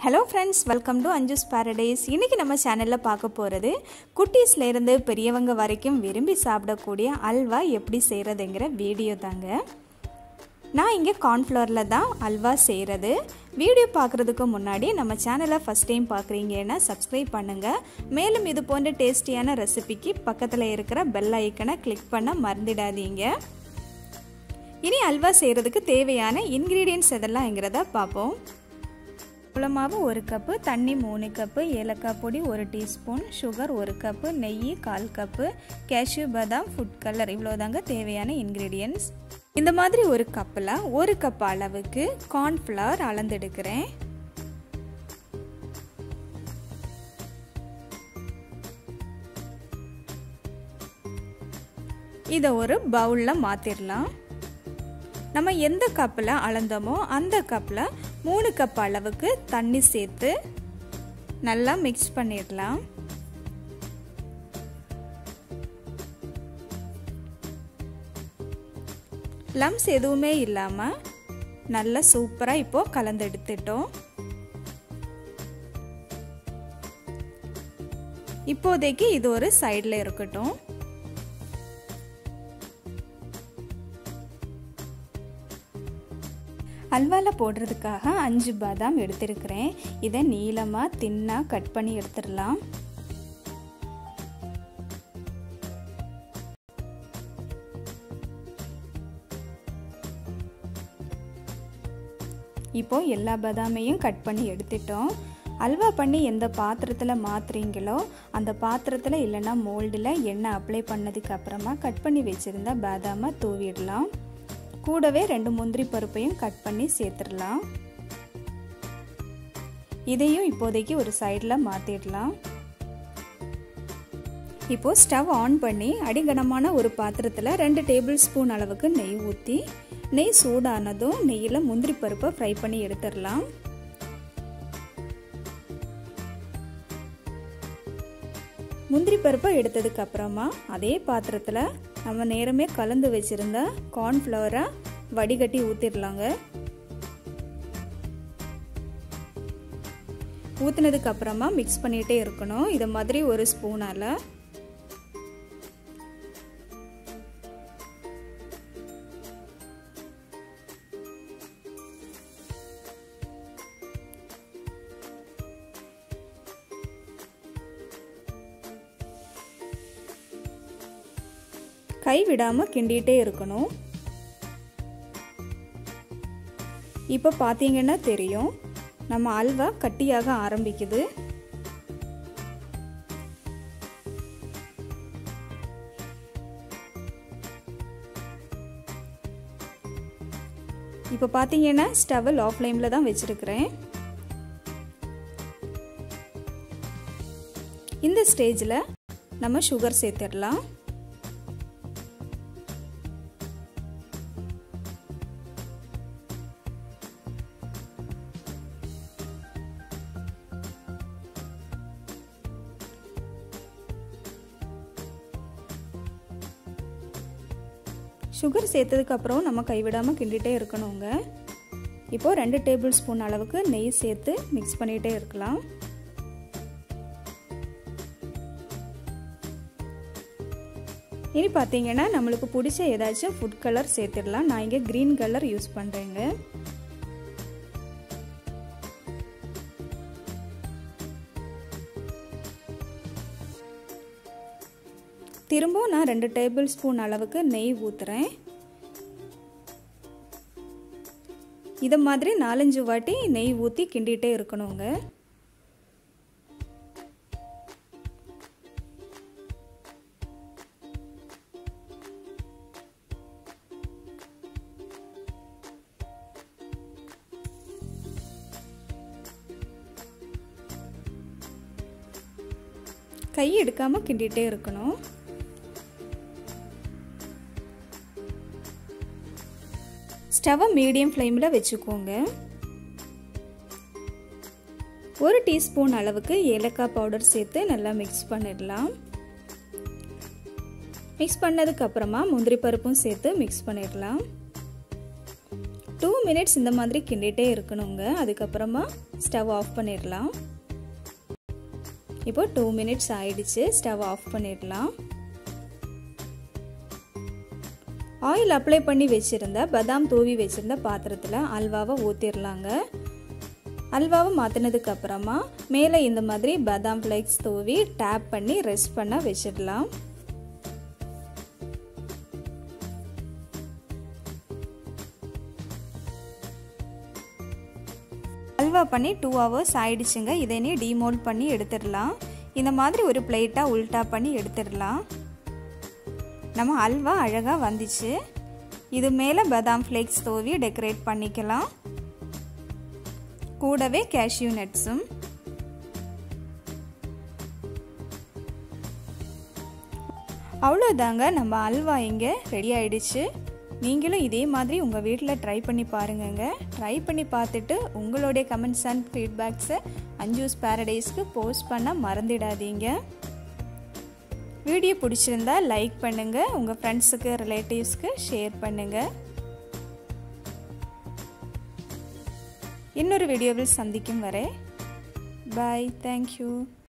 hello friends welcome to Anju's paradise இன்றைக்கி நம்ம சேனலில் பார்க்க போகிறது குட்டீஸ்லேருந்து பெரியவங்க வரைக்கும் விரும்பி சாப்பிடக்கூடிய அல்வா எப்படி செய்கிறதுங்கிற வீடியோ தாங்க நான் இங்கே கார்ன்ஃப்ளவரில் தான் அல்வா செய்கிறது வீடியோ பார்க்குறதுக்கு முன்னாடி நம்ம சேனலை ஃபஸ்ட் டைம் பார்க்குறீங்கன்னா சப்ஸ்கிரைப் பண்ணுங்கள் மேலும் இது போன்ற டேஸ்டியான ரெசிபிக்கு பக்கத்தில் இருக்கிற பெல் ஐக்கனை கிளிக் பண்ண மறந்துடாதீங்க இனி அல்வா செய்கிறதுக்கு தேவையான இன்க்ரீடியன்ட்ஸ் எதெல்லாம்ங்கிறத பார்ப்போம் மாவு ஒரு கப்பு தண்ணி மூணு கப்பு ஏலக்காய் பொடி ஒரு டீஸ்பூன் சுகர் ஒரு கப்பு நெய் கால் கப்பு கேஷ்யூ பாதாம் ஃபுட் கலர் இவ்வளோதாங்க தேவையான இன்க்ரீடியன்ட்ஸ் இந்த மாதிரி ஒரு கப்பில் ஒரு கப் அளவுக்கு கார்ன்ஃப்ளவர் அளந்தெடுக்கிறேன் இதை ஒரு பவுலில் மாற்றிடலாம் நம்ம எந்த கப்பில் அளந்தோமோ அந்த கப்பில் மூணு கப் அளவுக்கு தண்ணி சேர்த்து நல்லா மிக்ஸ் பண்ணிடலாம் லம்ஸ் எதுவுமே இல்லாமல் நல்லா சூப்பராக இப்போது கலந்து எடுத்துட்டோம் இப்போதைக்கு இது ஒரு சைடில் இருக்கட்டும் அல்வாவில் போடுறதுக்காக அஞ்சு பாதாம் எடுத்திருக்கிறேன் இதை நீளமாக தின்னாக கட் பண்ணி எடுத்துடலாம் இப்போ எல்லா பாதாமையும் கட் பண்ணி எடுத்துட்டோம் அல்வா பண்ணி எந்த பாத்திரத்தில் மாற்றுறீங்களோ அந்த பாத்திரத்தில் இல்லைன்னா மோல்டில் எண்ணெய் அப்ளை பண்ணதுக்கு அப்புறமா கட் பண்ணி வச்சுருந்தா பாதாமை தூவிடலாம் கூடவே ரெண்டு முந்திரி பருப்பையும் கட் பண்ணி சேர்த்துடலாம் இதையும் இப்போதைக்கு ஒரு சைடில் மாற்றிடலாம் இப்போது ஸ்டவ் ஆன் பண்ணி அடிகனமான ஒரு பாத்திரத்தில் ரெண்டு டேபிள் ஸ்பூன் அளவுக்கு நெய் ஊற்றி நெய் சூடானதும் நெய்யில் முந்திரி பருப்பை ஃப்ரை பண்ணி எடுத்துடலாம் முந்திரி பருப்பை எடுத்ததுக்கு அப்புறமா அதே பாத்திரத்தில் நம்ம நேரமே கலந்து வச்சுருந்த கார்ன்ஃப்ளவரை வடிகட்டி ஊற்றிடலாங்க ஊற்றினதுக்கு அப்புறமா மிக்ஸ் பண்ணிகிட்டே இருக்கணும் இதை மாதிரி ஒரு ஸ்பூனால் கை விடாமல் கிண்டிகிட்டே இருக்கணும் இப்போ பார்த்தீங்கன்னா தெரியும் நம்ம அல்வா கட்டியாக ஆரம்பிக்குது இப்போ பார்த்தீங்கன்னா ஸ்டவ் லோ ஃப்ளேமில் தான் வச்சுருக்கிறேன் இந்த ஸ்டேஜில் நம்ம சுகர் சேர்த்துடலாம் சுகர் சேர்த்ததுக்கப்புறம் நம்ம கைவிடாமல் கிண்டிகிட்டே இருக்கணுங்க இப்போது ரெண்டு டேபிள் ஸ்பூன் அளவுக்கு நெய் சேர்த்து மிக்ஸ் பண்ணிகிட்டே இருக்கலாம் இனி பார்த்தீங்கன்னா நம்மளுக்கு பிடிச்ச ஏதாச்சும் ஃபுட் கலர் சேர்த்துடலாம் நான் இங்கே க்ரீன் கலர் யூஸ் பண்ணுறேங்க திரும்பவும் நான் ரெண்டு டேபிள் ஸ்பூன் அளவுக்கு நெய் ஊற்றுறேன் இதை மாதிரி நாலஞ்சு வாட்டி நெய் ஊற்றி கிண்டிகிட்டே இருக்கணுங்க கை எடுக்காமல் கிண்டிகிட்டே இருக்கணும் ஸ்டவ்வை மீடியம் ஃப்ளேமில் வச்சுக்கோங்க ஒரு டீஸ்பூன் அளவுக்கு ஏலக்காய் பவுடர் சேர்த்து நல்லா மிக்ஸ் பண்ணிடலாம் மிக்ஸ் பண்ணதுக்கு அப்புறமா முந்திரி பருப்பும் சேர்த்து மிக்ஸ் பண்ணிடலாம் டூ மினிட்ஸ் இந்த மாதிரி கிண்டிகிட்டே இருக்கணுங்க அதுக்கப்புறமா ஸ்டவ் ஆஃப் பண்ணிடலாம் இப்போ டூ மினிட்ஸ் ஆயிடுச்சு ஸ்டவ் ஆஃப் பண்ணிடலாம் ஆயில் அப்ளை பண்ணி வச்சுருந்த பதாம் தூவி வச்சுருந்த பாத்திரத்தில் அல்வாவை ஊற்றிடலாங்க அல்வாவை மாற்றினதுக்கு அப்புறமா மேலே இந்த மாதிரி பதாம் ஃப்ளேக்ஸ் தூவி டேப் பண்ணி ரெஸ்ட் பண்ண வச்சிடலாம் அல்வா பண்ணி டூ ஹவர்ஸ் ஆயிடுச்சுங்க இதை நீ டிமோல்ட் பண்ணி எடுத்துடலாம் இந்த மாதிரி ஒரு பிளேட்டாக உல்ட்டா பண்ணி எடுத்துடலாம் நம்ம அல்வா அழகாக வந்துச்சு இது மேலே பதாம் ஃப்ளேக்ஸ் தூவி டெக்கரேட் பண்ணிக்கலாம் கூடவே கேஷ்யூ நட்ஸும் அவ்வளோதாங்க நம்ம அல்வா இங்கே ரெடி ஆயிடுச்சு நீங்களும் இதே மாதிரி உங்கள் வீட்டில் ட்ரை பண்ணி பாருங்கங்க ட்ரை பண்ணி பார்த்துட்டு உங்களுடைய கமெண்ட்ஸ் அண்ட் ஃபீட்பேக்ஸை அஞ்சூஸ் பேரடைஸ்க்கு போஸ்ட் பண்ண மறந்துடாதீங்க வீடியோ பிடிச்சிருந்தா லைக் பண்ணுங்கள் உங்கள் ஃப்ரெண்ட்ஸுக்கு ரிலேட்டிவ்ஸ்க்கு ஷேர் பண்ணுங்கள் இன்னொரு வீடியோவில் சந்திக்கும் வரை பாய் தேங்க்யூ